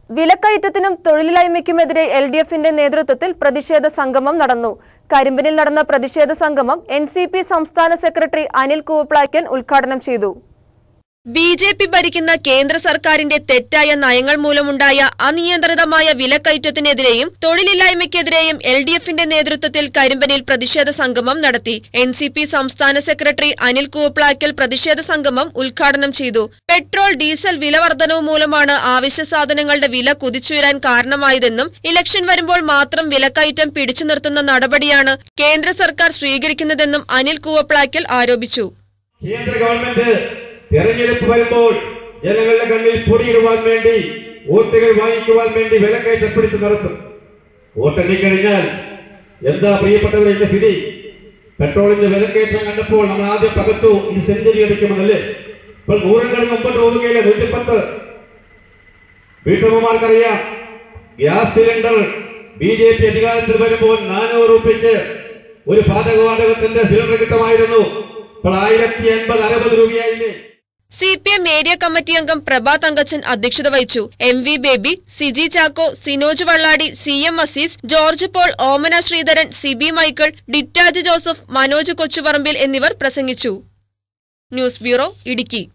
വിലക്കയറ്റത്തിനും തൊഴിലില്ലായ്മയ്ക്കുമെതിരെ L D എഫിന്റെ നേതൃത്വത്തിൽ പ്രതിഷേധ സംഗമം നടന്നു കരിമ്പനിൽ നടന്ന പ്രതിഷേധ സംഗമം എൻ സി പി സംസ്ഥാന സെക്രട്ടറി അനിൽ കൂവപ്ലാക്കൻ ഉദ്ഘാടനം ചെയ്തു ബി ജെ പി ഭരിക്കുന്ന കേന്ദ്ര സർക്കാരിന്റെ തെറ്റായ നയങ്ങൾ മൂലമുണ്ടായ അനിയന്ത്രിതമായ വിലക്കയറ്റത്തിനെതിരെയും തൊഴിലില്ലായ്മയ്ക്കെതിരെയും എൽ ഡി എഫിന്റെ നേതൃത്വത്തിൽ കരിമ്പനിൽ പ്രതിഷേധ സംഗമം നടത്തി എൻ സി പി സംസ്ഥാന സെക്രട്ടറി അനിൽ കൂവപ്ലാക്കൽ പ്രതിഷേധ സംഗമം ഉദ്ഘാടനം ചെയ്തു പെട്രോൾ ഡീസൽ വില വർധനവ് മൂലമാണ് ആവശ്യ സാധനങ്ങളുടെ വില കുതിച്ചുയരാൻ കാരണമായതെന്നും ഇലക്ഷൻ വരുമ്പോൾ മാത്രം വിലക്കയറ്റം പിടിച്ചു നിർത്തുന്ന നടപടിയാണ് കേന്ദ്ര സർക്കാർ സ്വീകരിക്കുന്നതെന്നും അനിൽ കൂവപ്ലാക്കൽ ആരോപിച്ചു കേന്ദ്ര ഗവൺമെന്റ് തെരഞ്ഞെടുപ്പ് വരുമ്പോൾ ജനങ്ങളുടെ കണ്ണിൽ പൊടിയിടുവാൻ വേണ്ടി വോട്ടുകൾ വാങ്ങിക്കുവാൻ വേണ്ടി വിലക്കയറ്റപ്പെടുത്തി നടത്തും വോട്ടെണ്ണിക്കഴിഞ്ഞാൽ എന്താ പ്രിയപ്പെട്ടവരുടെ സ്ഥിതി പെട്രോളിന്റെ വിലക്കയറ്റം കണ്ടപ്പോൾ നമ്മൾ ആദ്യം പകർത്തു ഈ സെഞ്ചുറി അടിക്കുമെന്നല്ലേ ഇപ്പോൾ നൂറുകളിൽ മുമ്പോട്ട് പോവുകയില്ല നൂറ്റിപ്പത്ത് വീട്ടമ്മമാർക്കറിയാം gas cylinder B J P അധികാരത്തിൽ വരുമ്പോൾ നാനൂറ് രൂപയ്ക്ക് ഒരു പാചകവാതകത്തിന്റെ സിലിണ്ടർ കിട്ടുമായിരുന്നു ഇപ്പോൾ ആയിരത്തി എൺപത് അറുപത് രൂപയായില്ലേ C P M area committee അംഗം പ്രഭാ തങ്കച്ചൻ അധ്യക്ഷത വഹിച്ചു M V Baby Siji Chacko Sinoj Valladi C M Azeez George Paul Omana Sreedharan Siby Michael Dittaj Joseph Manoj Kochuparambil എന്നിവർ പ്രസംഗിച്ചു ന്യൂസ് ബ്യൂറോ ഇടുക്കി